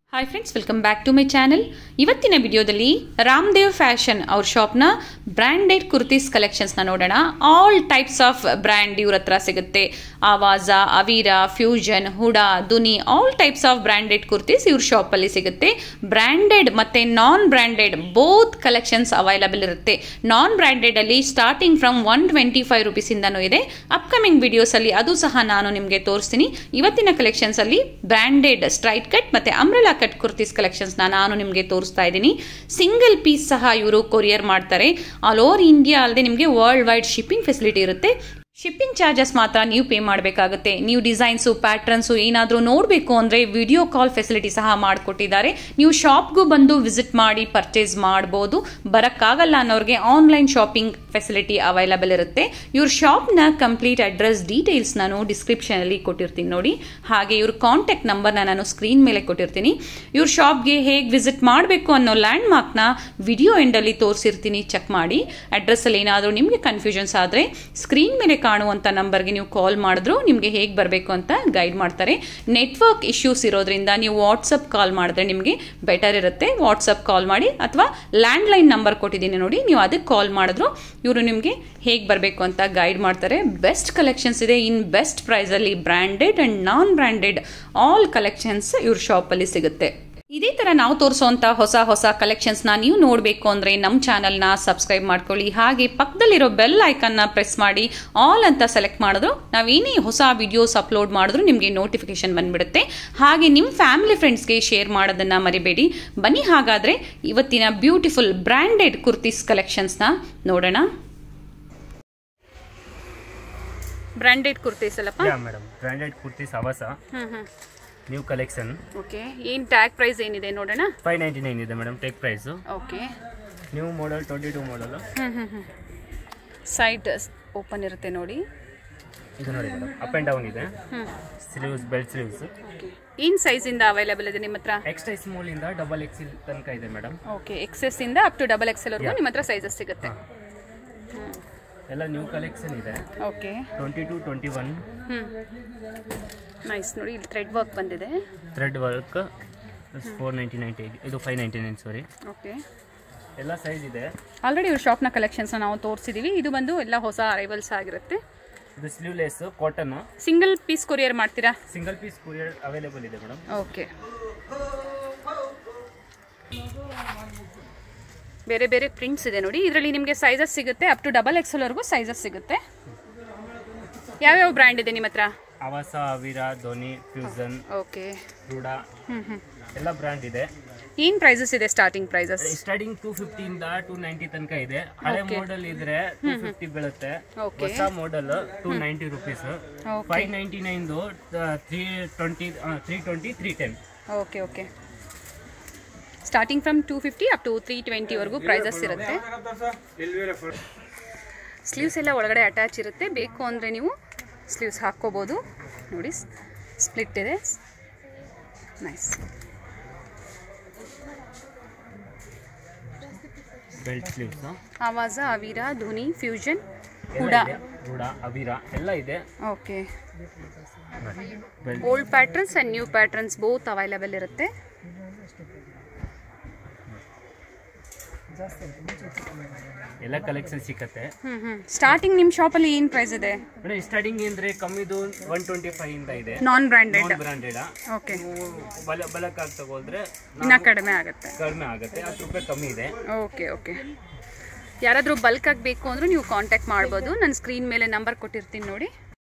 Hi friends welcome back to my channel ಇವತ್ತಿನ ವಿಡಿಯೋದಲ್ಲಿ Ramdev fashion ಅವ್ರ ಶಾಪ್ನ ಬ್ರ್ಯಾಂಡೆಡ್ ಕುರ್ತೀಸ್ ಕಲೆಕ್ಷನ್ಸ್ನ ನೋಡೋಣ ಆಲ್ ಟೈಪ್ಸ್ ಆಫ್ ಬ್ರ್ಯಾಂಡ್ ಇವ್ರ ಹತ್ರ ಸಿಗುತ್ತೆ ಆವಾಜ ಅವೀರಾ ಫ್ಯೂಷನ್ ಹುಡಾ ದುನಿ all types of branded kurtis ಇವ್ರ ಶಾಪಲ್ಲಿ ಸಿಗುತ್ತೆ ಬ್ರ್ಯಾಂಡೆಡ್ ಮತ್ತು non branded both collections available ಇರುತ್ತೆ ನಾನ್ ಬ್ರ್ಯಾಂಡೆಡಲ್ಲಿ starting from one twenty five ರುಪೀಸಿಂದನೂ ಇದೆ ಅಪ್ಕಮಿಂಗ್ ವಿಡಿಯೋಸಲ್ಲಿ ಅದು ಸಹ ನಾನು ನಿಮಗೆ ತೋರಿಸ್ತೀನಿ ಇವತ್ತಿನ ಕಲೆಕ್ಷನ್ಸಲ್ಲಿ ಬ್ರ್ಯಾಂಡೆಡ್ ಸ್ಟ್ರೈಟ್ ಕಟ್ ಮತ್ತು ಅಂಬ್ರೆಲಾ ಕಟ್ ಕುರ್ತೀಸ್ ಕಲೆಕ್ಷನ್ಸ್ನ ನಾನು ನಿಮಗೆ ತೋರಿಸ್ತಾ ಇದ್ದೀನಿ ಸಿಂಗಲ್ ಪೀಸ್ ಸಹ ಇವರು ಕೊರಿಯರ್ ಮಾಡ್ತಾರೆ ಆಲ್ ಓವರ್ ಇಂಡಿಯಾ ಅಲ್ಲದೆ ನಿಮಗೆ ವರ್ಲ್ಡ್ ವೈಡ್ ಶಿಪ್ಪಿಂಗ್ ಫೆಸಿಲಿಟಿ ಇರುತ್ತೆ ಶಿಪ್ಪಿಂಗ್ ಚಾರ್ಜಸ್ ಮಾತ್ರ ನೀವು ಪೇ ಮಾಡಬೇಕಾಗುತ್ತೆ ನೀವು ಡಿಸೈನ್ಸು ಪ್ಯಾಟ್ರನ್ಸು ಏನಾದರೂ ನೋಡಬೇಕು ಅಂದರೆ ವಿಡಿಯೋ ಕಾಲ್ ಫೆಸಿಲಿಟಿ ಸಹ ಮಾಡಿಕೊಟ್ಟಿದ್ದಾರೆ ನೀವು ಶಾಪ್ಗೂ ಬಂದು ವಿಸಿಟ್ ಮಾಡಿ ಪರ್ಚೇಸ್ ಮಾಡ್ಬೋದು ಬರೋಕ್ಕಾಗಲ್ಲ ಅನ್ನೋರಿಗೆ ಆನ್ಲೈನ್ ಶಾಪಿಂಗ್ ಫೆಸಿಲಿಟಿ ಅವೈಲಬಲ್ ಇರುತ್ತೆ ಇವ್ರ ಶಾಪ್ನ ಕಂಪ್ಲೀಟ್ ಅಡ್ರೆಸ್ ಡೀಟೇಲ್ಸ್ ನಾನು ಡಿಸ್ಕ್ರಿಪ್ಷನಲ್ಲಿ ಕೊಟ್ಟಿರ್ತೀನಿ ನೋಡಿ ಹಾಗೆ ಇವ್ರ ಕಾಂಟ್ಯಾಕ್ಟ್ ನಂಬರ್ನ ನಾನು ಸ್ಕ್ರೀನ್ ಮೇಲೆ ಕೊಟ್ಟಿರ್ತೀನಿ ಇವ್ರ ಶಾಪ್ಗೆ ಹೇಗೆ ವಿಸಿಟ್ ಮಾಡಬೇಕು ಅನ್ನೋ ಲ್ಯಾಂಡ್ ಮಾರ್ಕ್ನ ವಿಡಿಯೋ ಎಂಡಲ್ಲಿ ತೋರಿಸಿರ್ತೀನಿ ಚೆಕ್ ಮಾಡಿ ಅಡ್ರೆಸ್ಸಲ್ಲಿ ಏನಾದರೂ ನಿಮಗೆ ಕನ್ಫ್ಯೂಷನ್ಸ್ ಆದರೆ ಸ್ಕ್ರೀನ್ ಮೇಲೆ ಕಾಣುವಂಥ ನಂಬರ್ಗೆ ನೀವು ಕಾಲ್ ಮಾಡಿದ್ರು ನಿಮಗೆ ಹೇಗೆ ಬರಬೇಕು ಅಂತ ಗೈಡ್ ಮಾಡ್ತಾರೆ ನೆಟ್ವರ್ಕ್ ಇಶ್ಯೂಸ್ ಇರೋದ್ರಿಂದ ನೀವು ವಾಟ್ಸಪ್ ಕಾಲ್ ಮಾಡಿದ್ರೆ ನಿಮಗೆ ಬೆಟರ್ ಇರುತ್ತೆ ವಾಟ್ಸಪ್ ಕಾಲ್ ಮಾಡಿ ಅಥವಾ ಲ್ಯಾಂಡ್ಲೈನ್ ನಂಬರ್ ಕೊಟ್ಟಿದ್ದೀನಿ ನೋಡಿ ನೀವು ಅದಕ್ಕೆ ಕಾಲ್ ಮಾಡಿದ್ರು ಇವರು ನಿಮಗೆ ಹೇಗೆ ಬರಬೇಕು ಅಂತ ಗೈಡ್ ಮಾಡ್ತಾರೆ ಬೆಸ್ಟ್ ಕಲೆಕ್ಷನ್ಸ್ ಇದೆ ಇನ್ ಬೆಸ್ಟ್ ಪ್ರೈಸಲ್ಲಿ branded and non branded all collections ಇವ್ರ ಶಾಪಲ್ಲಿ ಸಿಗುತ್ತೆ ಇದೇ ಥರ ನಾವು ತೋರಿಸುವಂಥ ಹೊಸ ಹೊಸ ಕಲೆಕ್ಷನ್ಸ್ನ ನೀವು ನೋಡಬೇಕು ಅಂದರೆ ನಮ್ಮ ಚಾನಲ್ನ ಸಬ್ಸ್ಕ್ರೈಬ್ ಮಾಡ್ಕೊಳ್ಳಿ ಹಾಗೆ ಪಕ್ಕದಲ್ಲಿರೋ ಬೆಲ್ ಐಕನ್ನ ಪ್ರೆಸ್ ಮಾಡಿ ಆಲ್ ಅಂತ ಸೆಲೆಕ್ಟ್ ಮಾಡಿದ್ರು ನಾವೇನೇ ಹೊಸ ವಿಡಿಯೋಸ್ ಅಪ್ಲೋಡ್ ಮಾಡಿದ್ರು ನಿಮಗೆ ನೋಟಿಫಿಕೇಶನ್ ಬಂದ್ಬಿಡುತ್ತೆ ಹಾಗೆ ನಿಮ್ಮ ಫ್ಯಾಮಿಲಿ ಫ್ರೆಂಡ್ಸ್ಗೆ ಶೇರ್ ಮಾಡೋದನ್ನು ಮರಿಬೇಡಿ ಬನ್ನಿ ಹಾಗಾದರೆ ಇವತ್ತಿನ ಬ್ಯೂಟಿಫುಲ್ ಬ್ರ್ಯಾಂಡೆಡ್ ಕುರ್ತೀಸ್ ಕಲೆಕ್ಷನ್ಸ್ನ ನೋಡೋಣ ಬ್ರ್ಯಾಂಡೆಡ್ ಕುರ್ತೀಸ್ ಅಲ್ಲಪ್ಪ ಯಾ ಮೇಡಮ್ ಬ್ರ್ಯಾಂಡೆಡ್ ಕುರ್ತೀಸ್ ಅವಸ ಹ್ಞೂ ಹ್ಞೂ ನ್ಯೂ ಕಲೆಕ್ಷನ್ ಓಕೆ ಏನು ಟ್ಯಾಗ್ ಪ್ರೈಸ್ ಏನಿದೆ ನೋಡೋಣ ಫೈವ್ ನೈಂಟಿ ನೈನ್ ಇದೆ madam tag price okay new model twenty two ಮಾಡಲು ಸೈಡ್ ಓಪನ್ ಇರುತ್ತೆ ನೋಡಿ ಇದು ನೋಡಿ ಮೇಡಮ್ ಅಪ್ ಆ್ಯಂಡ್ ಡೌನ್ ಇದೆ ಹ್ಞೂ ಸ್ಲೀವ್ಸ್ ಬೆಲ್ಟ್ ಸ್ಲೀವ್ಸ್ ಏನು ಸೈಜಿಂದ ಅವೈಲೇಬಲ್ ಇದೆ ನಿಮ್ಮ ಹತ್ರ ಎಕ್ಸ್ಟ್ರಾ ಸ್ಮಾಲಿಂದ ಡಬಲ್ ಎಕ್ಸಿಲ್ ತನಕ ಇದೆ ಮೇಡಮ್ ಓಕೆ ಎಕ್ಸೆಸ್ ಇಂದ ಅಪ್ ಟು ಡಬಲ್ ಎಕ್ಸೆಲ್ ವರೆಗೂ ನಿಮ್ಮ ಹತ್ರ ಸೈಜಸ್ ಸಿಗುತ್ತೆ ಎಲ್ಲ ನ್ಯೂ ಕಲೆಕ್ಷನ್ ಇದೆ okay twenty two twenty one ಹ್ಞೂ ನೈಸ್ ನೋಡಿ ಇಲ್ಲಿ ಥ್ರೆಡ್ ವರ್ಕ್ ಬಂದಿದೆ thread work four ninety ninety ಇದು five ninety nine sorry okay ಎಲ್ಲ ಸೈಜ್ ಇದೆ ಆಲ್ರೆಡಿ ಇವ್ರ ಶಾಪ್ನ ಕಲೆಕ್ಷನ್ಸ್ನ ನಾವು ತೋರಿಸಿದ್ದೀವಿ ಇದು ಬಂದು ಎಲ್ಲ ಹೊಸ ಅರೈವಲ್ಸ್ ಆಗಿರುತ್ತೆ ಇದು sleeveless cotton single piece courier ಮಾಡ್ತೀರಾ ಸಿಂಗಲ್ ಪೀಸ್ ಕುರಿಯರ್ ಅವೈಲೇಬಲ್ ಇದೆ ಮೇಡಮ್ ಓಕೆ ಬೇರೆ ಬೇರೆ ಪ್ರಿಂಟ್ಸ್ ಇದೆ ನೋಡಿ ಇದರಲ್ಲಿ ನಿಮಗೆ ಸೈಜಸ್ ಸಿಗುತ್ತೆ ಅಪ್ ಟು ಡಬಲ್ ಎಕ್ಸೆಲ್ವರೆಗೂ ಸೈಜಸ್ ಸಿಗುತ್ತೆ ಯಾವ್ಯಾವ ಬ್ರ್ಯಾಂಡ್ ಇದೆ ನಿಮ್ಮ ಹತ್ರ ಆವಾಸ ಅವಿರಾ ಧೋನಿ ಫ್ಯೂಸನ್ ಓಕೆ ರೂಡಾ ಹ್ಞೂ ಹ್ಞೂ ಎಲ್ಲ ಬ್ರ್ಯಾಂಡ್ ಇದೆ ಏನು ಪ್ರೈಸಸ್ ಇದೆ ಸ್ಟಾರ್ಟಿಂಗ್ ಪ್ರೈಸಸ್ ಸ್ಟಾರ್ಟಿಂಗ್ ಟೂ ಫಿಫ್ಟಿಯಿಂದ ಟೂ ನೈಂಟಿ ತನಕ ಇದೆ ಹಳೆ ಮಾಡೆಲ್ ಇದ್ರೆ ಟೂ ಫಿಫ್ಟಿ ಬೀಳುತ್ತೆ Okay. ಹೊಸ model two ninety rupees okay five ninety ನೈನ್ದು three twenty three twenty three ten okay okay starting from two fifty up to three ಟ್ವೆಂಟಿವರೆಗೂ prices ಇರುತ್ತೆ ಸ್ಲೀವ್ಸ್ ಎಲ್ಲ ಒಳಗಡೆ ಅಟ್ಯಾಚ್ ಇರುತ್ತೆ ಬೇಕು ಅಂದರೆ ನೀವು ಸ್ಲೀವ್ಸ್ ಹಾಕ್ಕೋಬೋದು ನೋಡಿ ಸ್ಪ್ಲಿಟ್ ಇದೆ ನೈಸ್ ಬೆಲ್ಟ್ ಸ್ಲೀವ್ಸ್ ಆವಾಜ ಅವೀರಾ ಧ್ವನಿ ಫ್ಯೂಷನ್ ಎಲ್ಲ ಹುಡಾ ಇದೆ ರೂಡಾ ಅವಿರಾ ಎಲ್ಲ ಇದೆ okay belt old patterns and new patterns both available ಇರುತ್ತೆ ಎಲ್ಲ ಕಲೆಕ್ಷನ್ ಸಿಕ್ಕತ್ತೆ ಹ್ಞೂ ಹ್ಞೂ ಸ್ಟಾರ್ಟಿಂಗ್ ನಿಮ್ಮ ಶಾಪಲ್ಲಿ ಏನು ಪ್ರೈಸ್ ಇದೆ ಮೇಡಮ್ ಸ್ಟಾರ್ಟಿಂಗ್ ಅಂದ್ರೆ ಕಮ್ಮಿದು ಒನ್ ಟ್ವೆಂಟಿ ಫೈವ್ ಇಂದ ಇದೆ non branded non branded okay ನೀವು ಬಲ ಬಲಕ್ಕಾಗಿ ತಗೋದ್ರೆ ಇನ್ನ ಕಡಿಮೆ ಆಗುತ್ತೆ ಕಡಿಮೆ ಆಗುತ್ತೆ ಹತ್ತು ರೂಪಾಯಿ ಕಮ್ಮಿ ಇದೆ ಓಕೆ ಓಕೆ ಯಾರಾದರೂ ಬಲ್ಕಾಗಿ ಬೇಕು ಅಂದರೂ ನೀವು ಕಾಂಟ್ಯಾಕ್ಟ್ ಮಾಡ್ಬೋದು ನನ್ನ ಸ್ಕ್ರೀನ್ ಮೇಲೆ ನಂಬರ್ ಕೊಟ್ಟಿರ್ತೀನಿ ನೋಡಿ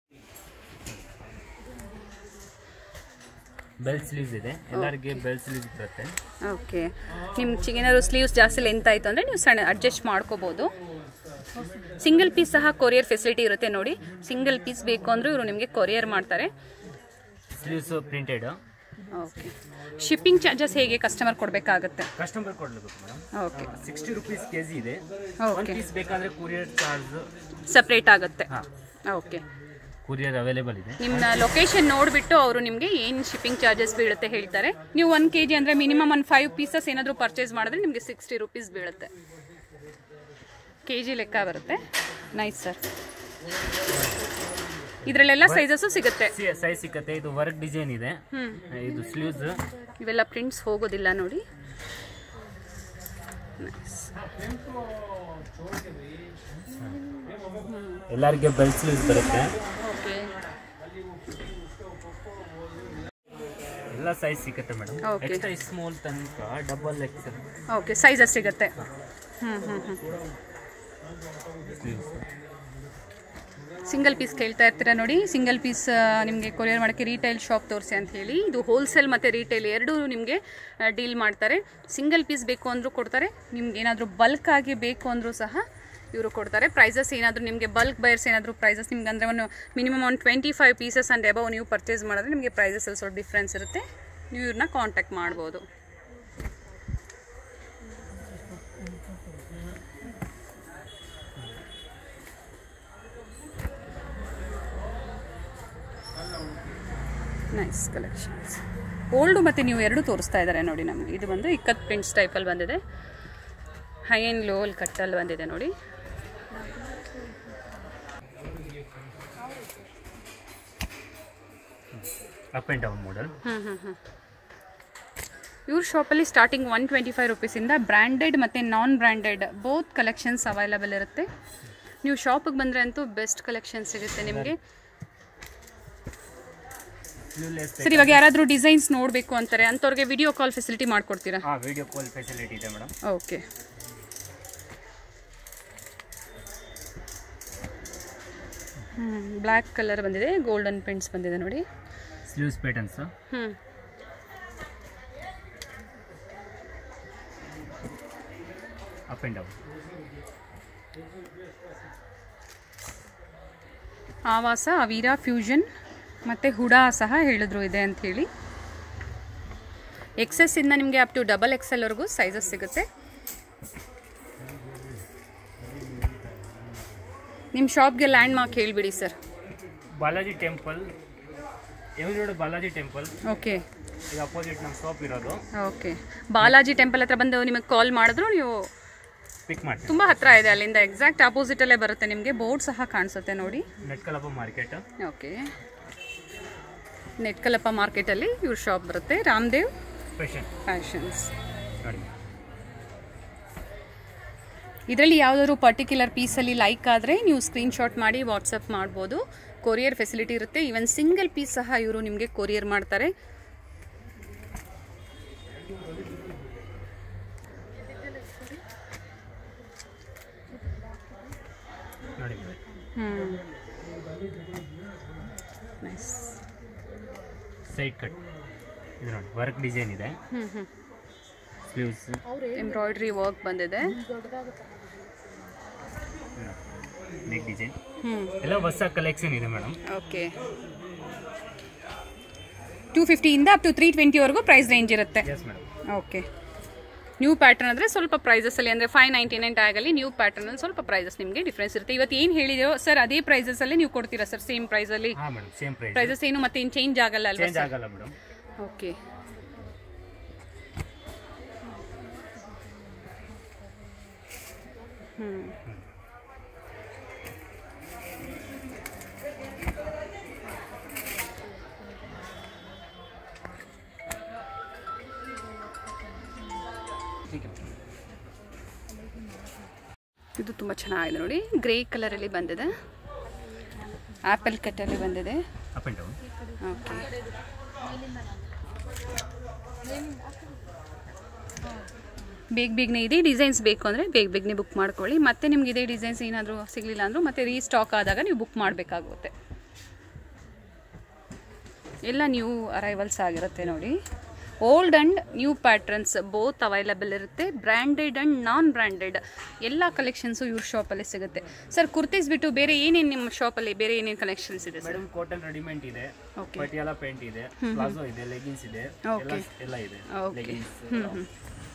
ಬೆಲ್ಟ್ ಸ್ಲೀವ್ಸ್ ಇದೆ ಎಲ್ಲರಿಗೆ ಬೆಲ್ಟ್ ಸ್ಲೀವ್ಸ್ ಬರುತ್ತೆ ಓಕೆ ನಿಮ್ಗೆ ಏನಾದ್ರು ಸ್ಲೀವ್ಸ್ ಜಾಸ್ತಿ ಲೆಂತ್ ಆಯಿತು ಅಂದರೆ ನೀವು ಸಣ್ಣ ಅಡ್ಜಸ್ಟ್ ಮಾಡ್ಕೋಬೋದು ಸಿಂಗಲ್ ಪೀಸ್ ಸಹ ಕೊರಿಯರ್ ಫೆಸಿಲಿಟಿ ಇರುತ್ತೆ ನೋಡಿ ಸಿಂಗಲ್ ಪೀಸ್ ಬೇಕು ಅಂದರೂ ಇವರು ನಿಮಗೆ ಕೊರಿಯರ್ ಮಾಡ್ತಾರೆ sleeves printed okay shipping charges ಹೇಗೆ ಕಸ್ಟಮರ್ ಕೊಡಬೇಕಾಗತ್ತೆ ಕಸ್ಟಮರ್ ಕೊಡ್ಲೇಬೇಕು madam okay sixty rupees K G ಇದೆ ಒನ್ ಓಕೆ ಪೀಸ್ ಬೇಕಾದ್ರೆ ಕುರಿಯರ್ ಚಾರ್ಜ್ ಸಪ್ರೇಟ್ ಆಗುತ್ತೆ ಹಾಂ ಓಕೆ ಕುರಿಯರ್ ಅವೈಲೇಬಲ್ ಇದೆ ನಿಮ್ಮ ಲೊಕೇಶನ್ ನೋಡಿಬಿಟ್ಟು ಅವರು ನಿಮಗೆ ಏನು ಶಿಪ್ಪಿಂಗ್ ಚಾರ್ಜಸ್ ಬೀಳುತ್ತೆ ಹೇಳ್ತಾರೆ ನೀವು ಒನ್ ಕೆ ಜಿ ಅಂದರೆ ಮಿನಿಮಮ್ ಒಂದು ಫೈವ್ ಪೀಸಸ್ ಏನಾದರೂ ಪರ್ಚೇಸ್ ಮಾಡಿದ್ರೆ ನಿಮಗೆ ಸಿಕ್ಸ್ಟಿ ರುಪೀಸ್ ಬೀಳುತ್ತೆ ಕೆ ಜಿ ಲೆಕ್ಕ ಬರುತ್ತೆ ನೈಸ್ ಸರ್ ಇದರಲ್ಲೆಲ್ಲ ಸೈಜಸ್ಸು ಸಿಗುತ್ತೆ ಸೈಜ್ ಸಿಕ್ಕತ್ತೆ ಇದು ವರ್ಕ್ ಡಿಸೈನ್ ಇದೆ ಇದು ಸ್ಲೀವ್ಸ್ ಇವೆಲ್ಲ ಪ್ರಿಂಟ್ಸ್ ಹೋಗೋದಿಲ್ಲ ನೋಡಿ Nice. ಎಲ್ಲರಿಗೆ ಬೆಲ್ಟ್ ಸ್ಲೀವ್ಸ್ ಬರುತ್ತೆ Okay. ಎಲ್ಲ ಸೈಜ್ ಸಿಕ್ಕತ್ತೆ ಮೇಡಮ್ Okay. ಎಕ್ಸ್ಟ್ರಾ ಸ್ಮಾಲ್ ತನಕ ಡಬಲ್ ಎಕ್ಸೆಲ್ ಓಕೆ ಸೈಜಸ್ ಸಿಗುತ್ತೆ ಹ್ಞೂ ಹ್ಞೂ ಹ್ಞೂ ಸ್ಲೀವ್ಸ್ ಸಿಂಗಲ್ ಪೀಸ್ ಕೇಳ್ತಾ ಇರ್ತೀರಾ ನೋಡಿ ಸಿಂಗಲ್ ಪೀಸ್ ನಿಮಗೆ ಕೊರಿಯರ್ ಮಾಡೋಕ್ಕೆ ರೀಟೈಲ್ ಶಾಪ್ ತೋರಿಸಿ ಅಂತ ಹೇಳಿ ಇದು ಹೋಲ್ಸೇಲ್ ಮತ್ತು ರೀಟೈಲ್ ಎರಡೂ ನಿಮಗೆ ಡೀಲ್ ಮಾಡ್ತಾರೆ ಸಿಂಗಲ್ ಪೀಸ್ ಬೇಕು ಅಂದರೂ ಕೊಡ್ತಾರೆ ನಿಮ್ಗೆ ಏನಾದರೂ ಬಲ್ಕ್ ಆಗಿ ಬೇಕು ಅಂದರೂ ಸಹ ಇವರು ಕೊಡ್ತಾರೆ ಪ್ರೈಸಸ್ ಏನಾದರೂ ನಿಮಗೆ ಬಲ್ಕ್ ಬೈರ್ಸ್ ಏನಾದರೂ ಪ್ರೈಸಸ್ ನಿಮ್ಗೆ ಅಂದರೆ ಒಂದು ಮಿನಿಮಮ್ ಒಂದು twenty five pieces and above ನೀವು ಪರ್ಚೇಸ್ ಮಾಡಿದ್ರೆ ನಿಮಗೆ ಪ್ರೈಸಸಲ್ಲಿ ಸ್ವಲ್ಪ ಡಿಫ್ರೆನ್ಸ್ ಇರುತ್ತೆ ನೀವು ಇವ್ರನ್ನ ಕಾಂಟ್ಯಾಕ್ಟ್ ಮಾಡ್ಬೋದು ನೈಸ್ ಕಲೆಕ್ಷನ್ಸ್ ಓಲ್ಡು ಮತ್ತು ನೀವು ಎರಡು ತೋರಿಸ್ತಾ ಇದ್ದಾರೆ ನೋಡಿ ನಮಗೆ ಇದು ಬಂದು ಇಕ್ಕತ್ ಪ್ರಿಂಟ್ಸ್ ಟೈಪಲ್ಲಿ ಬಂದಿದೆ ಹೈ ಆ್ಯಂಡ್ ಲೋ ಅಲ್ಲಿ ಕಟ್ಟಲ್ಲಿ ಬಂದಿದೆ ನೋಡಿ ಅಪ್ ಆ್ಯಂಡ್ ಡೌನ್ ಮಾಡಲ್ ಹ್ಞೂ ಹ್ಞೂ ಹ್ಞೂ ಇವ್ರ ಶಾಪಲ್ಲಿ ಸ್ಟಾರ್ಟಿಂಗ್ ಒನ್ ಟ್ವೆಂಟಿ ಫೈವ್ ರುಪೀಸಿಂದ ಬ್ರ್ಯಾಂಡೆಡ್ ಮತ್ತು non branded both collections available ಇರುತ್ತೆ ನೀವು ಶಾಪಿಗೆ ಬಂದರೆ ಅಂತೂ ಬೆಸ್ಟ್ ಕಲೆಕ್ಷನ್ ಸಿಗುತ್ತೆ ನಿಮಗೆ ಸ್ಲೀವ್ಲೆಸ್ ಸರ್ ಇವಾಗ ಯಾರಾದರೂ ಡಿಸೈನ್ಸ್ ನೋಡಬೇಕು ಅಂತಾರೆ ಅಂಥವ್ರಿಗೆ ವಿಡಿಯೋ ಕಾಲ್ ಫೆಸಿಲಿಟಿ ಮಾಡಿಕೊಡ್ತೀರಾ ಹಾಂ ವಿಡಿಯೋ ಕಾಲ್ ಫೆಸಿಲಿಟಿ ಇದೆ ಮೇಡಮ್ ಓಕೆ ಹ್ಞೂ ಬ್ಲ್ಯಾಕ್ ಕಲರ್ ಬಂದಿದೆ ಗೋಲ್ಡನ್ ಪ್ರಿಂಟ್ಸ್ ಬಂದಿದೆ ನೋಡಿ ಸ್ಲೀವ್ಸ್ ಪ್ಯಾಟರ್ನ್ಸ್ ಹ್ಞೂ ಅಪ್ ಆ್ಯಂಡ್ ಡೌನ್ ಆವಾಸ ಅವೀರ ಫ್ಯೂಷನ್ ಮತ್ತು ಹುಡಾ ಸಹ ಹೇಳಿದ್ರು ಇದೆ ಅಂತ ಹೇಳಿ ಎಕ್ಸೆಸ್ ಇಂದ ನಿಮಗೆ ಅಪ್ ಟು ಡಬಲ್ ಎಕ್ಸೆಲ್ವರೆಗೂ ಸೈಜಸ್ ಸಿಗುತ್ತೆ ನಿಮ್ಮ ಶಾಪ್ಗೆ ಲ್ಯಾಂಡ್ ಮಾರ್ಕ್ ಹೇಳಿಬಿಡಿ sir Balaji temple Avenue Road Balaji temple okay ಇದು ಅಪೋಸಿಟ್ ನಮ್ಮ ಶಾಪ್ ಇರೋದು ಓಕೆ ಬಾಲಾಜಿ ಟೆಂಪಲ್ ಹತ್ರ ಬಂದು ನಿಮಗೆ ಕಾಲ್ ಮಾಡಿದ್ರು ನೀವು ಪಿಕ್ ಮಾಡ್ತೀವಿ ತುಂಬ ಹತ್ರ ಇದೆ ಅಲ್ಲಿಂದ ಎಕ್ಸಾಕ್ಟ್ ಆಪೋಸಿಟಲ್ಲೇ ಬರುತ್ತೆ ನಿಮಗೆ ಬೋರ್ಡ್ ಸಹ ಕಾಣಿಸುತ್ತೆ ನೋಡಿ ನೆಟ್ಕಲಪ್ಪ ಮಾರ್ಕೆಟ್ ಓಕೆ ನೆಟ್ಕಲಪ್ಪ ಮಾರ್ಕೆಟಲ್ಲಿ ಇವ್ರ ಶಾಪ್ ಬರುತ್ತೆ ರಾಮದೇವ್ ಫ್ಯಾಷನ್ ಫ್ಯಾಷನ್ಸ್ ನೋಡಿ ಇದರಲ್ಲಿ ಯಾವುದಾದ್ರು ಪರ್ಟಿಕ್ಯುಲರ್ ಪೀಸಲ್ಲಿ ಲೈಕ್ ಆದರೆ ನೀವು ಸ್ಕ್ರೀನ್ಶಾಟ್ ಮಾಡಿ ವಾಟ್ಸಪ್ ಮಾಡ್ಬೋದು ಕೊರಿಯರ್ ಫೆಸಿಲಿಟಿ ಇರುತ್ತೆ ಈವನ್ ಸಿಂಗಲ್ ಪೀಸ್ ಸಹ ಇವರು ನಿಮಗೆ ಕೊರಿಯರ್ ಮಾಡ್ತಾರೆ ನೋಡಿ ಹ್ಞೂ ನೈಸ್ ಸೈಡ್ ಕಟ್ ಇದು ನೋಡಿ ವರ್ಕ್ ಡಿಸೈನ್ ಇದೆ ಹ್ಞೂ ಹ್ಞೂ ಸ್ಲೀವ್ಸ್ ಎಂಬ್ರಾಯ್ಡ್ರಿ ವರ್ಕ್ ಬಂದಿದೆ ನೆಕ್ ಡಿಸೈನ್ ಹ್ಞೂ ಎಲ್ಲ ಹೊಸ ಕಲೆಕ್ಷನ್ ಇದೆ ಮೇಡಮ್ ಓಕೆ ಟೂ ಫಿಫ್ಟಿಯಿಂದ ಅಪ್ ಟು ತ್ರೀ ಟ್ವೆಂಟಿವರೆಗೂ ಪ್ರೈಸ್ ರೇಂಜ್ ಇರುತ್ತೆ yes madam okay new pattern ಅಂದರೆ ಸ್ವಲ್ಪ ಪ್ರೈಸಸಲ್ಲಿ ಅಂದರೆ ಫೈವ್ ನೈಂಟಿ ನೈನ್ ಟ್ಯಾಗಲ್ಲಿ ನ್ಯೂ ಪ್ಯಾಟರ್ನಲ್ಲಿ ಸ್ವಲ್ಪ ಪ್ರೈಸಸ್ ನಿಮಗೆ ಡಿಫ್ರೆನ್ಸ್ ಇರುತ್ತೆ ಇವತ್ತು ಏನು ಹೇಳಿದೆಯೋ ಸರ್ ಅದೇ ಪ್ರೈಸಸಲ್ಲಿ ನೀವು ಕೊಡ್ತೀರಾ ಸರ್ ಸೇಮ್ ಪ್ರೈಸಲ್ಲಿ ಹಾಂ ಮೇಡಮ್ ಸೇಮ್ ಪ್ರೈಸ್ ಪ್ರೈಸಸ್ ಏನು ಮತ್ತೆ ಏನು ಚೇಂಜ್ ಆಗಲ್ಲ ಅಲ್ವಾ ಚೇಂಜ್ ಆಗಲ್ಲ ಮೇಡಮ್ ಓಕೆ ಹ್ಞೂ ಇದು ತುಂಬ ಚೆನ್ನಾಗಿದೆ ನೋಡಿ ಗ್ರೇ ಕಲರಲ್ಲಿ ಬಂದಿದೆ ಆ್ಯಪಲ್ ಕಟ್ಟಲ್ಲಿ ಬಂದಿದೆ ಅಪ್ ಆ್ಯಂಡ್ ಡೌನ್ ಓಕೆ ಬೇಗ ಬೇಗನೆ ಇದೇ ಡಿಸೈನ್ಸ್ ಬೇಕು ಅಂದರೆ ಬೇಗ ಬೇಗನೆ ಬುಕ್ ಮಾಡ್ಕೊಳ್ಳಿ ಮತ್ತೆ ನಿಮ್ಗೆ ಇದೇ ಡಿಸೈನ್ಸ್ ಏನಾದರೂ ಸಿಗಲಿಲ್ಲ ಅಂದರೂ ಮತ್ತೆ ರೀಸ್ಟಾಕ್ ಆದಾಗ ನೀವು ಬುಕ್ ಮಾಡಬೇಕಾಗುತ್ತೆ ಎಲ್ಲ ನ್ಯೂ ಅರೈವಲ್ಸ್ ಆಗಿರುತ್ತೆ ನೋಡಿ old and new patterns both available ಇರುತ್ತೆ ಬ್ರ್ಯಾಂಡೆಡ್ ಆ್ಯಂಡ್ ನಾನ್ ಬ್ರ್ಯಾಂಡೆಡ್ ಎಲ್ಲ ಕಲೆಕ್ಷನ್ಸು ಇವ್ರ ಶಾಪಲ್ಲಿ ಸಿಗುತ್ತೆ ಸರ್ ಕುರ್ತೀಸ್ ಬಿಟ್ಟು ಬೇರೆ ಏನೇನು ನಿಮ್ಮ ಶಾಪಲ್ಲಿ ಬೇರೆ ಏನೇನು ಕಲೆಕ್ಷನ್ಸ್ ಇದೆ ಸರ್ ಮೇಡಮ್ ಕಾಟನ್ ರೆಡಿಮೇಡ್ ಇದೆ ಓಕೆ ಪಟಿಯಾಲ ಪ್ಯಾಂಟ್ ಇದೆ ಪ್ಲಾಜೋ ಇದೆ ಲೆಗಿನ್ಸ್ ಇದೆ ಎಲ್ಲ Okay. ಎಲ್ಲ ಇದೆ ಓಕೆ ಲೆಗಿನ್ಸ್ ಹ್ಞೂ ಹ್ಞೂ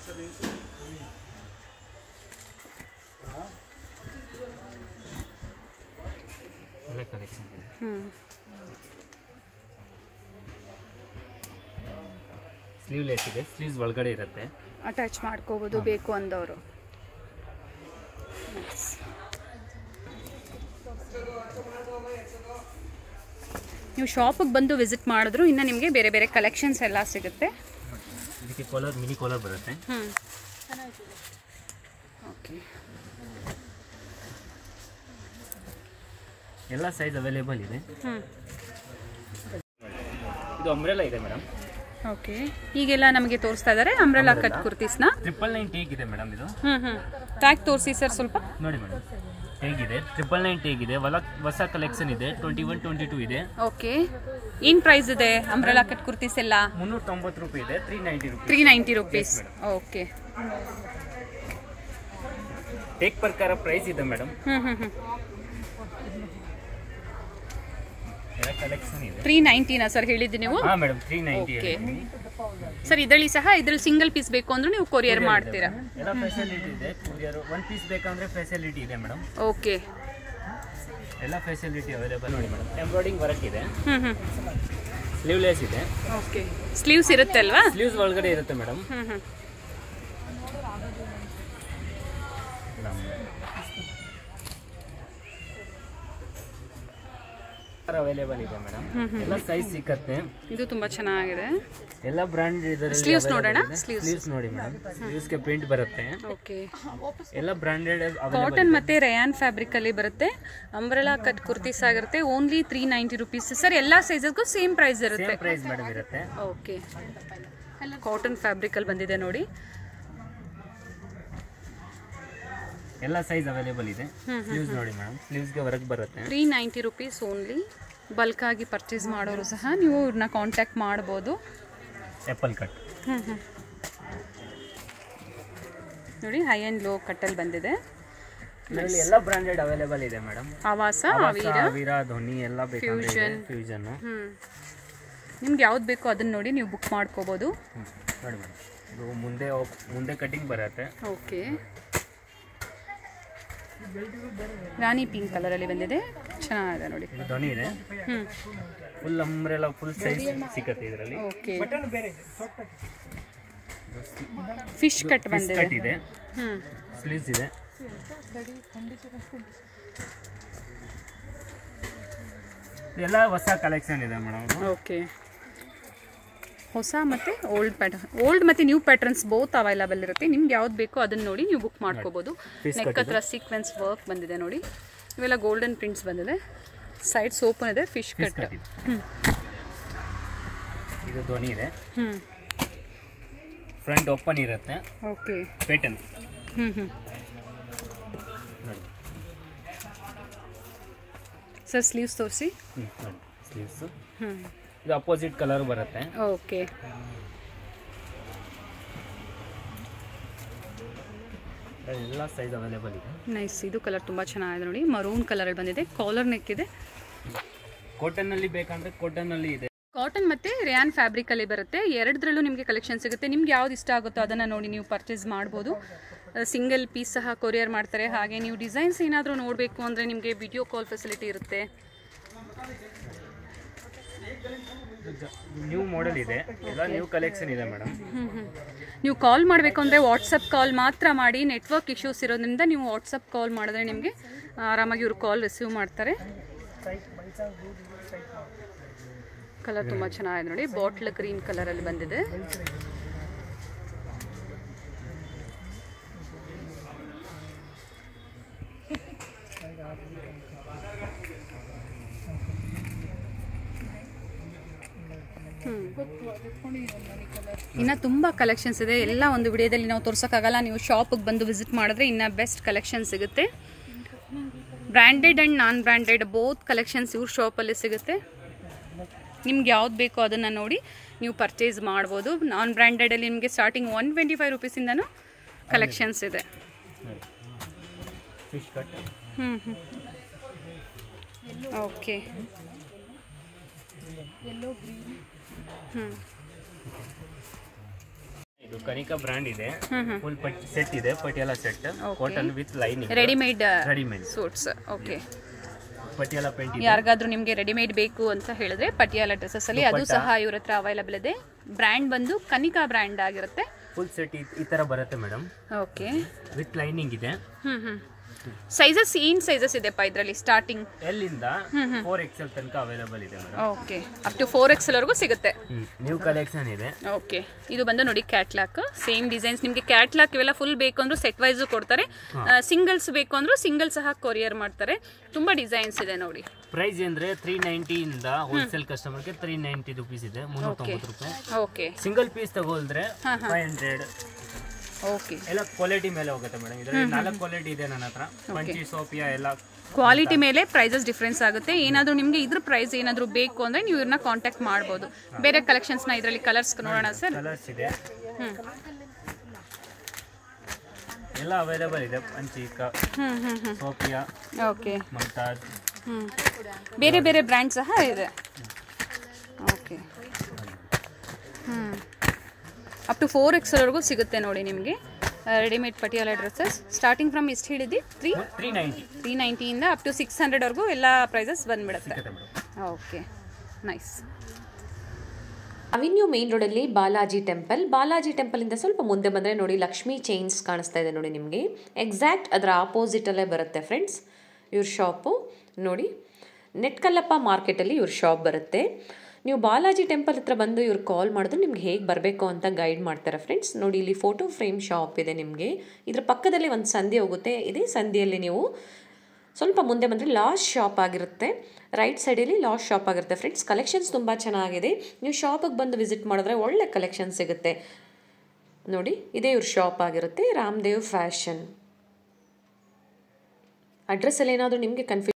ಎಲ್ಲ ಕಲೆಕ್ಷನ್ ಇದೆ ಹ್ಞೂ ಸ್ಲೀವ್ಲೆಸ್ ಇದೆ ಸ್ಲೀವ್ಸ್ ಒಳಗಡೆ ಇರುತ್ತೆ ಅಟ್ಯಾಚ್ ಮಾಡ್ಕೋಬೋದು ಬೇಕು ಅಂದವರು ನೀವು ಶಾಪಿಗೆ ಬಂದು ವಿಸಿಟ್ ಮಾಡಿದ್ರು ಇನ್ನು ನಿಮಗೆ ಬೇರೆ ಬೇರೆ ಕಲೆಕ್ಷನ್ಸ್ ಎಲ್ಲ ಸಿಗುತ್ತೆ ಇದಕ್ಕೆ ಕಾಲರ್ ಮಿನಿ ಕಾಲರ್ ಬರುತ್ತೆ ಹ್ಞೂ ಓಕೆ ಎಲ್ಲ ಸೈಜ್ ಅವೈಲೇಬಲ್ ಇದೆ ಹ್ಞೂ ಇದು ಅಂಬ್ರೆಲಾ ಇದೆ ಮೇಡಮ್ ಓಕೆ ಈಗೆಲ್ಲ ನಮಗೆ ತೋರಿಸ್ತಾ ಇದ್ದಾರೆ ಅಂಬ್ರೆಲಾ ಕಟ್ ಕುರ್ತೀಸ್ನ ಟ್ರಿಪಲ್ ನೈನ್ ಟೇಕ್ ಇದೆ ಮೇಡಮ್ ಇದು ಹ್ಞೂ ಹ್ಞೂ ಟ್ಯಾಗ್ ತೋರಿಸಿ ಸರ್ ಸ್ವಲ್ಪ ನೋಡಿ ಮೇಡಮ್ ಹೇಗಿದೆ ಟ್ರಿಪಲ್ ನೈನ್ ಟೇಕ್ ಇದೆ ಹೊಲ ಹೊಸ ಕಲೆಕ್ಷನ್ ಇದೆ ಟ್ವೆಂಟಿ ಒನ್ ಟ್ವೆಂಟಿ ಟೂ ಇದೆ ಓಕೆ ಏನು ಪ್ರೈಸ್ ಇದೆ ಅಂಬ್ರೆಲಾ ಕಟ್ ಕುರ್ತೀಸ್ ಎಲ್ಲ ಮುನ್ನೂರ ತೊಂಬತ್ತು ರೂಪಾಯಿ ಇದೆ three ninety rupees three ninety rupees okay tag ಪ್ರಕಾರ ಪ್ರೈಸ್ ಇದೆ ಮೇಡಮ್ ಹ್ಞೂ ಹ್ಞೂ ಹ್ಞೂ ಎಲ್ಲ ಕಲೆಕ್ಷನ್ ಇದೆ ತ್ರೀ ನೈಂಟಿನಾ ಸರ್ ಹೇಳಿದ್ದು ನೀವು ಹಾ madam three ninety Okay. Sir ಇದರಲ್ಲಿ ಸಹ ಇದ್ರಲ್ಲಿ ಸಿಂಗಲ್ ಪೀಸ್ ಬೇಕು ಅಂದ್ರೆ ನೀವು ಕೊರಿಯರ್ ಮಾಡ್ತೀರಾ ಎಲ್ಲ ಫೆಸಿಲಿಟಿ ಇದೆ ಕುರಿಯರ್ ಒನ್ ಪೀಸ್ ಬೇಕಂದ್ರೆ ಫೆಸಿಲಿಟಿ ಇದೆ ಮೇಡಮ್ ಓಕೆ ಎಲ್ಲ ಫೆಸಿಲಿಟಿ ಅವೈಲೇಬಲ್ ನೋಡಿ ಮೇಡಮ್ ಎಂಬ್ರಾಯ್ಡಿಂಗ್ ವರ್ಕ್ ಇದೆ ಹ್ಞೂ ಹ್ಞೂ ಸ್ಲೀವ್ಲೆಸ್ ಇದೆ ಓಕೆ ಸ್ಲೀವ್ಸ್ ಇರುತ್ತೆ ಅಲ್ವಾ ಸ್ಲೀವ್ಸ್ ಒಳಗಡೆ ಇರುತ್ತೆ ಮೇಡಮ್ ಹ್ಞೂ ಹ್ಞೂ ಅವೈಲೇಬಲ್ ಇದೆ ಮೇಡಮ್ ಎಲ್ಲ ಸೈಜ್ ಸಿಕ್ಕತ್ತೆ ಇದು ತುಂಬ ಚೆನ್ನಾಗಿದೆ ಎಲ್ಲ ಬ್ರಾಂಡ್ ಇದರಲ್ಲಿ Sleeves ನೋಡೋಣ? Sleeves. ಸ್ಲೀವ್ಸ್ ನೋಡಿ ಮೇಡಮ್ ಸ್ಲೀವ್ಸ್ಗೆ ಪ್ರಿಂಟ್ ಬರುತ್ತೆ ಓಕೆ ಎಲ್ಲ ಬ್ರಾಂಡೆಡ್ ಕಾಟನ್ ಮತ್ತೆ ರೇಯಾನ್ ಫ್ಯಾಬ್ರಿಕ್ ಅಲ್ಲಿ ಬರುತ್ತೆ ಅಂಬ್ರೆಲಾ ಕಟ್ ಕುರ್ತೀಸ್ ಆಗಿರುತ್ತೆ only three ninety rupees sir ಎಲ್ಲ ಸೈಜಸ್ಗೂ ಸೇಮ್ ಪ್ರೈಸ್ ಇರುತ್ತೆ ಸೇಮ್ ಪ್ರೈಸ್ ಮೇಡಮ್ ಇರುತ್ತೆ ಓಕೆ ಕಾಟನ್ ಫ್ಯಾಬ್ರಿಕ್ ಅಲ್ಲಿ ಬಂದಿದೆ ನೋಡಿ ಎಲ್ಲ ಸೈಜ್ ಅವೈಲೇಬಲ್ ಇದೆ ಸ್ಲೀವ್ಸ್ ನೋಡಿ ಮೇಡಮ್ ಸ್ಲೀವ್ಸ್ಗೆ ವರ್ಕ್ ಬರುತ್ತೆ three ninety rupees only bulk ಆಗಿ ಪರ್ಚೇಸ್ ಮಾಡೋರು ಸಹ ನೀವು ಇವ್ರನ್ನ ಕಾಂಟ್ಯಾಕ್ಟ್ ಮಾಡ್ಬೋದು ಆ್ಯಪಲ್ ಕಟ್ ಹ್ಮ್ ಹ್ಮ್. ನೋಡಿ ಹೈ ಆ್ಯಂಡ್ ಲೋ ಕಟ್ಟಲ್ಲಿ ಬಂದಿದೆ ಇದರಲ್ಲಿ ಎಲ್ಲ ಬ್ರಾಂಡೆಡ್ ಅವೈಲೇಬಲ್ ಇದೆ ಮೇಡಮ್ ಆವಾಸ ಅವೀರ ವೀರ ಧ್ವನಿ ಎಲ್ಲ ಬೇಕಂದ್ರೆ Fusion. ಫ್ಯೂಷನ್ ಹ್ಞೂ ನಿಮ್ಗೆ ಯಾವ್ದು ಬೇಕೋ ಅದನ್ನ ನೋಡಿ ನೀವು ಬುಕ್ ಮಾಡ್ಕೋಬೋದು ನೋಡಿ ಮೇಡಮ್ ಇದು ಮುಂದೆ op- ಮುಂದೆ ಕಟಿಂಗ್ ಬರುತ್ತೆ ಓಕೆ ರಾಣಿ ಪಿಂಕ್ ಕಲರಲ್ಲಿ ಬಂದಿದೆ ಚೆನ್ನಾಗಿದೆ ನೋಡಿ ಇದು ಧ್ವನಿ ಇದೆ ಹ್ಞೂ ಫುಲ್ ಅಂಬ್ರೆಲ್ಲ ಫುಲ್ ಸೈಜ್ ಸಿಕ್ಕತ್ತೆ ಇದರಲ್ಲಿ ಓಕೆ ಫಿಶ್ ಕಟ್ ಕಟ್ ಬಂದಿದೆ ಇದೆ ಹ್ಞೂ ಸ್ಲೀವ್ಸ್ ಇದೆ ಎಲ್ಲ ಹೊಸ ಕಲೆಕ್ಷನ್ ಇದೆ ಮೇಡಮ್ ಓಕೆ ಹೊಸ ಮತ್ತು ಓಲ್ಡ್ ಪ್ಯಾಟರ್ನ್ ಓಲ್ಡ್ ಮತ್ತು ನ್ಯೂ ಪ್ಯಾಟರ್ನ್ಸ್ ಬೋತ್ ಅವೈಲಬಲ್ ಇರುತ್ತೆ ನಿಮ್ಗೆ ಯಾವ್ದು ಬೇಕೋ ಅದನ್ನ ನೋಡಿ ನೀವು ಬುಕ್ ಮಾಡ್ಕೋಬೋದು Piece ನೆಕ್ ಹತ್ರ ಸೀಕ್ವೆನ್ಸ್ ವರ್ಕ್ ಬಂದಿದೆ ನೋಡಿ ಇವೆಲ್ಲ ಗೋಲ್ಡನ್ ಪ್ರಿಂಟ್ಸ್ ಬಂದಿದೆ ಸೈಡ್ಸ್ ಓಪನ್ ಇದೆ ಫಿಶ್ ಕಟ್ ಕಟ್ ಇದೆ ಹ್ಞೂ ಇದು ಧ್ವನಿ ಇದೆ ಹ್ಞೂ ಫ್ರಂಟ್ ಓಪನ್ ಇರುತ್ತೆ ಓಕೆ ಪೇಟನ್ ಹ್ಞೂ ಹ್ಞೂ ನೋಡಿ ಸರ್ ಸ್ಲೀವ್ಸ್ ತೋರಿಸಿ ಹ್ಮ್, ನೋಡಿ ಸ್ಲೀವ್ಸ್ ಹ್ಞೂ ಇದು ಅಪೋಸಿಟ್ ಕಲರ್ ಬರುತ್ತೆ ಓಕೆ ಎಲ್ಲ ಸೈಜ್ ಅವೈಲೇಬಲ್ ಇದೆ ನೈಸ್ ಇದು ಕಲರ್ ತುಂಬ ಚೆನ್ನಾಗಿದೆ ನೋಡಿ ಮರೂನ್ ಕಲರಲ್ಲಿ ಬಂದಿದೆ ಕಾಲರ್ ನೆಕ್ ಇದೆ ಕಾಟನ್ ಅಲ್ಲಿ ಬೇಕಂದ್ರೆ ಕಾಟನ್ ಅಲ್ಲಿ ಇದೆ ಕಾಟನ್ ಮತ್ತು ರೇಯಾನ್ ಫ್ಯಾಬ್ರಿಕಲ್ಲಿ ಬರುತ್ತೆ ಎರಡರಲ್ಲೂ ನಿಮಗೆ ಕಲೆಕ್ಷನ್ ಸಿಗುತ್ತೆ ನಿಮ್ಗೆ ಯಾವ್ದು ಇಷ್ಟ ಆಗುತ್ತೋ ಅದನ್ನು ನೋಡಿ ನೀವು ಪರ್ಚೇಸ್ ಮಾಡ್ಬೋದು ಸಿಂಗಲ್ ಪೀಸ್ ಸಹ ಕೊರಿಯರ್ ಮಾಡ್ತಾರೆ ಹಾಗೆ ನೀವು ಡಿಸೈನ್ಸ್ ಏನಾದರೂ ನೋಡಬೇಕು ಅಂದರೆ ನಿಮಗೆ ವಿಡಿಯೋ ಕಾಲ್ ಫೆಸಿಲಿಟಿ ಇರುತ್ತೆ ನ್ಯೂ ಮಾಡೆಲ್ ಇದೆ ಎಲ್ಲ ನ್ಯೂ ಕಲೆಕ್ಷನ್ ಇದೆ ಮೇಡಮ್ ಹ್ಮ್, ಹ್ಮ್. ನೀವು ಕಾಲ್ ಮಾಡಬೇಕು ಅಂದರೆ ವಾಟ್ಸಪ್ ಕಾಲ್ ಮಾತ್ರ ಮಾಡಿ ನೆಟ್ವರ್ಕ್ ಇಶ್ಯೂಸ್ ಇರೋದ್ರಿಂದ ನೀವು ವಾಟ್ಸಪ್ ಕಾಲ್ ಮಾಡಿದ್ರೆ ನಿಮಗೆ ಆರಾಮಾಗಿ ಇವರು ಕಾಲ್ ರಿಸೀವ್ ಮಾಡ್ತಾರೆ ಕಲರ್ ತುಂಬ ಚೆನ್ನಾಗಿದೆ ನೋಡಿ ಬಾಟ್ಲ್ ಗ್ರೀನ್ ಕಲರಲ್ಲಿ ಬಂದಿದೆ ಇನ್ನು ತುಂಬ ಕಲೆಕ್ಷನ್ಸ್ ಇದೆ ಎಲ್ಲ ಒಂದು ವಿಡಿಯೋದಲ್ಲಿ ನಾವು ತೋರ್ಸೋಕ್ಕಾಗಲ್ಲ ನೀವು ಶಾಪಿಗೆ ಬಂದು ವಿಸಿಟ್ ಮಾಡಿದ್ರೆ ಇನ್ನು ಬೆಸ್ಟ್ ಕಲೆಕ್ಷನ್ ಸಿಗುತ್ತೆ branded and non branded both collections ಇವ್ರ ಶಾಪಲ್ಲಿ ಸಿಗುತ್ತೆ ನಿಮ್ಗೆ ಯಾವ್ದು ಬೇಕೋ ಅದನ್ನು ನೋಡಿ ನೀವು ಪರ್ಚೇಸ್ ಮಾಡ್ಬೋದು ನಾನ್ ಬ್ರ್ಯಾಂಡೆಡಲ್ಲಿ ನಿಮಗೆ ಸ್ಟಾರ್ಟಿಂಗ್ ಒನ್ ಟ್ವೆಂಟಿ ಫೈವ್ ರುಪೀಸಿಂದನೂ ಕಲೆಕ್ಷನ್ಸ್ ಇದೆ ಫಿಶ್ ಕಟ್ ಹ್ಞೂ ಹ್ಞೂ ಓಕೆ ಹ್ಞೂ ಇದು ಕನಿಕಾ ಬ್ರ್ಯಾಂಡ್ ಇದೆ ಹ್ಞೂ ಹ್ಞೂ ಫುಲ್ ಪಟ್ ಸೆಟ್ ಇದೆ Patiala set cotton with lining readymade readymade suits okay Patiala pant ಇದೆ ಯಾರಿಗಾದ್ರೂ ನಿಮಗೆ ರೆಡಿಮೇಡ್ ಬೇಕು ಅಂತ ಹೇಳಿದ್ರೆ ಪಟಿಯಾಲ ಡ್ರೆಸ್ಸಸ್ ಅಲ್ಲಿ ಅದು ಸಹ ಇವ್ರ ಹತ್ರ ಅವೈಲಬಲ್ ಇದೆ ಬ್ರ್ಯಾಂಡ್ ಬಂದು ಕನಿಕಾ ಬ್ರ್ಯಾಂಡ್ ಆಗಿರುತ್ತೆ ಫುಲ್ ಸೆಟ್ ಈ ತರ ಬರುತ್ತೆ ಮೇಡಮ್ ಓಕೆ ವಿತ್ ಲೈನಿಂಗ್ ಇದೆ ಹ್ಞೂ ಹ್ಞೂ ಸೈಜಸ್ ಏನು ಸೈಜಸ್ ಇದೆಪ್ಪ ಇದರಲ್ಲಿ ಸ್ಟಾರ್ಟಿಂಗ್ ಎಲ್ಲಿಂದ ಫೋರ್ ಎಕ್ಸೆಲ್ ತನಕ ಅವೈಲೇಬಲ್ ಇದೆ madam okay up to four ಎಕ್ಸ್ವರೆಗೂ ಸಿಗುತ್ತೆ ನ್ಯೂ ಕಲೆಕ್ಷನ್ ಇದೆ ಓಕೆ ಇದು ಬಂದು ನೋಡಿ ಕ್ಯಾಟ್ಲಾಕ್ ಸೇಮ್ ಡಿಸೈನ್ಸ್ ನಿಮಗೆ ಕ್ಯಾಟ್ಲಾಕ್ ಇವೆಲ್ಲ ಫುಲ್ ಬೇಕು ಅಂದ್ರೂ ಸೆಟ್ ವೈಸು ಕೊಡ್ತಾರೆ ಸಿಂಗಲ್ಸ್ ಬೇಕು ಅಂದ್ರೂ ಸಿಂಗಲ್ ಸಹ ಕೊರಿಯರ್ ಮಾಡ್ತಾರೆ ತುಂಬ ಡಿಸೈನ್ಸ್ ಇದೆ ನೋಡಿ ಪ್ರೈಸ್ ಅಂದ್ರೆ ತ್ರೀ ನೈಂಟಿಯಿಂದ ಹೋಲ್ಸೇಲ್ ಕಸ್ಟಮರ್ಗೆ ತ್ರೀ ನೈಂಟಿ ರುಪೀಸ್ ಇದೆ ಮುನ್ನೂತ್ತೊಂಬತ್ತು ರೂಪಾಯಿ ಓಕೆ ಸಿಂಗಲ್ ಪೀಸ್ ತಗೊಳ್ದ್ರೆ ಫೈವ್ ಹಂಡ್ರೆಡ್ ಓಕೆ ಎಲ್ಲ ಕ್ವಾಲಿಟಿ ಮೇಲೆ ಹೋಗುತ್ತೆ ಮೇಡಮ್ ಇದರಲ್ಲಿ ನಾಲ್ಕು ಕ್ವಾಲಿಟಿ ಇದೆ ನನ್ನ ಹತ್ರ ಪಂಚಿ ಸೋಪಿಯಾ ಎಲ್ಲ ಕ್ವಾಲಿಟಿ ಮೇಲೆ ಪ್ರೈಸಸ್ ಡಿಫ್ರೆನ್ಸ್ ಆಗುತ್ತೆ ಏನಾದರೂ ನಿಮಗೆ ಇದ್ರ ಪ್ರೈಸ್ ಏನಾದರೂ ಬೇಕು ಅಂದರೆ ನೀವು ಇವ್ರನ್ನ ಕಾಂಟ್ಯಾಕ್ಟ್ ಮಾಡ್ಬೋದು ಬೇರೆ ಕಲೆಕ್ಷನ್ಸ್ನ ಇದರಲ್ಲಿ ಕಲರ್ಸ್ ನೋಡೋಣ ಸರ್ ಕಲರ್ಸ್ ಇದೆ ಹ್ಞೂ ಎಲ್ಲ ಅವೈಲೇಬಲ್ ಇದೆ ಪಂಚಿ ಕ- ಹ್ಞೂ ಹ್ಞೂ ಹ್ಞೂ ಸೋಪಿಯಾ ಓಕೆ ಮಮತಾಜ್ ಹ್ಞೂ ಬೇರೆ ಬೇರೆ ಬ್ರ್ಯಾಂಡ್ ಸಹ ಇದೆ ಓಕೆ ಹ್ಞೂ ಅಪ್ ಟು ಫೋರ್ ಎಕ್ಸ್ವರೆಗೂ ಸಿಗುತ್ತೆ ನೋಡಿ ನಿಮಗೆ readymade Patiala dresses starting from ಎಷ್ಟು ಹಿಡಿದು ತ್ರೀ ತ್ರೀ ನೈಂಟಿ ತ್ರೀ ನೈಂಟಿಯಿಂದ ಅಪ್ ಟು ಸಿಕ್ಸ್ ಹಂಡ್ರೆಡ್ವರೆಗೂ ಎಲ್ಲ ಪ್ರೈಸಸ್ ಬಂದ್ಬಿಡುತ್ತೆ ಸಿಗುತ್ತೆ madam okay nice avenue main ರೋಡಲ್ಲಿ ಬಾಲಾಜಿ ಟೆಂಪಲ್ ಬಾಲಾಜಿ ಟೆಂಪಲಿಂದ ಸ್ವಲ್ಪ ಮುಂದೆ ಬಂದರೆ ನೋಡಿ ಲಕ್ಷ್ಮೀ ಚೈನ್ಸ್ ಕಾಣಿಸ್ತಾ ಇದೆ ನೋಡಿ ನಿಮಗೆ ಎಕ್ಸಾಕ್ಟ್ ಅದರ ಆಪೋಸಿಟಲ್ಲೇ ಬರುತ್ತೆ ಫ್ರೆಂಡ್ಸ್ ಇವ್ರ ಶಾಪು ನೋಡಿ ನೆಟ್ಕಲ್ಲಪ್ಪ ಮಾರ್ಕೆಟಲ್ಲಿ ಇವ್ರ ಶಾಪ್ ಬರುತ್ತೆ ನೀವು ಬಾಲಾಜಿ ಟೆಂಪಲ್ ಹತ್ರ ಬಂದು ಇವ್ರು ಕಾಲ್ ಮಾಡಿದ್ರೆ ನಿಮ್ಗೆ ಹೇಗೆ ಬರಬೇಕು ಅಂತ ಗೈಡ್ ಮಾಡ್ತಾರೆ ಫ್ರೆಂಡ್ಸ್ ನೋಡಿ ಇಲ್ಲಿ ಫೋಟೋ ಫ್ರೇಮ್ ಶಾಪ್ ಇದೆ ನಿಮಗೆ ಇದ್ರ ಪಕ್ಕದಲ್ಲಿ ಒಂದು ಸಂಧಿ ಹೋಗುತ್ತೆ ಇದೇ ಸಂಧಿಯಲ್ಲಿ ನೀವು ಸ್ವಲ್ಪ ಮುಂದೆ ಬಂದರೆ ಲಾಸ್ಟ್ ಶಾಪ್ ಆಗಿರುತ್ತೆ ರೈಟ್ ಸೈಡಲ್ಲಿ ಲಾಸ್ಟ್ ಶಾಪ್ ಆಗಿರುತ್ತೆ ಫ್ರೆಂಡ್ಸ್ ಕಲೆಕ್ಷನ್ಸ್ ತುಂಬ ಚೆನ್ನಾಗಿದೆ ನೀವು ಶಾಪಿಗೆ ಬಂದು ವಿಸಿಟ್ ಮಾಡಿದ್ರೆ ಒಳ್ಳೆ ಕಲೆಕ್ಷನ್ ಸಿಗುತ್ತೆ ನೋಡಿ ಇದೇ ಇವ್ರ ಶಾಪ್ ಆಗಿರುತ್ತೆ ರಾಮದೇವ್ ಫ್ಯಾಷನ್ ಅಡ್ರೆಸ್ಸಲ್ಲಿ ಏನಾದರೂ ನಿಮಗೆ ಕನ್ಫ್ಯೂಷನ್